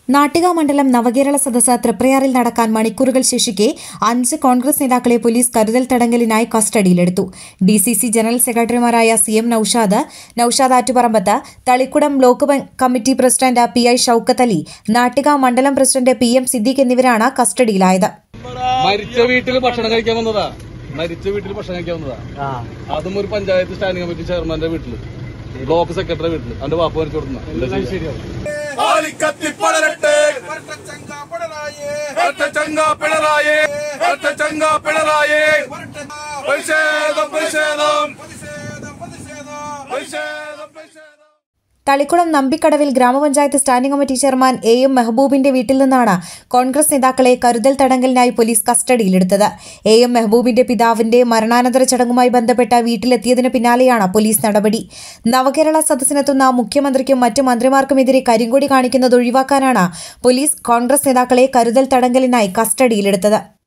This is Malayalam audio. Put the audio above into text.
നാട്ടിക മണ്ഡലം നവകേരള സദസ്സ് തൃപ്രയാറിൽ നടക്കാൻ മണിക്കൂറുകൾ ശേഷിക്കെ അഞ്ച് കോൺഗ്രസ് നേതാക്കളെ പോലീസ് കരുതൽ തടങ്കലിനായി കസ്റ്റഡിയിലെടുത്തു ഡി സി സി ജനറൽ സെക്രട്ടറിമാരായ C M Naushad Naushad Attuparambath Thalikkudam block പ- committee president P I Shoukath Ali Nattika മണ്ഡലം പ്രസിഡന്റ് പി എം സിദ്ദീഖ് എന്നിവരാണ് കസ്റ്റഡിയിലായത് മരിച്ച വീട്ടിൽ ഭക്ഷണം കഴിക്കാൻ വന്നതാ മരിച്ച വീട്ടിൽ ഭക്ഷണം കഴിക്കാൻ വന്നതാ അതും ഒരു പഞ്ചായത്ത് സ്റ്റാൻഡിംഗ് കമ്മിറ്റി ചെയർമാന്റെ വീട്ടില് ബ്ലോക്ക് സെക്രട്ടറി വീട്ടില് അവന്റെ വാപ്പ മരിച്ചു കൊടുക്കുന്ന ആലിക്കത്തി പടരട്ടെ ചങ്ക പിണറായി ചങ്ക പിണറായി പ്രതിഷേധം പ്രതിഷേധം പ്രതിഷേധം പ്രതിഷേധം തളിക്കുളം നമ്പിക്കടവിൽ ഗ്രാമപഞ്ചായത്ത് standing committee chairman A M മെഹബൂബിന്റെ വീട്ടിൽ നിന്നാണ് കോൺഗ്രസ് നേതാക്കളെ കരുതൽ തടങ്കലിനായി പോലീസ് കസ്റ്റഡിയിലെടുത്തത് എ എം മെഹബൂബിന്റെ പിതാവിന്റെ മരണാനന്തര ചടങ്ങുമായി ബന്ധപ്പെട്ട വീട്ടിലെത്തിയതിന് പിന്നാലെയാണ് പോലീസ് നടപടി നവകേരള സദസ്സിനെത്തുന്ന മുഖ്യമന്ത്രിക്കും മറ്റു മന്ത്രിമാർക്കുമെതിരെ കരിങ്കൊടി കാണിക്കുന്നത് ഒഴിവാക്കാനാണ് പോലീസ് കോൺഗ്രസ് നേതാക്കളെ കരുതൽ തടങ്കലിനായി കസ്റ്റഡിയിലെടുത്തത്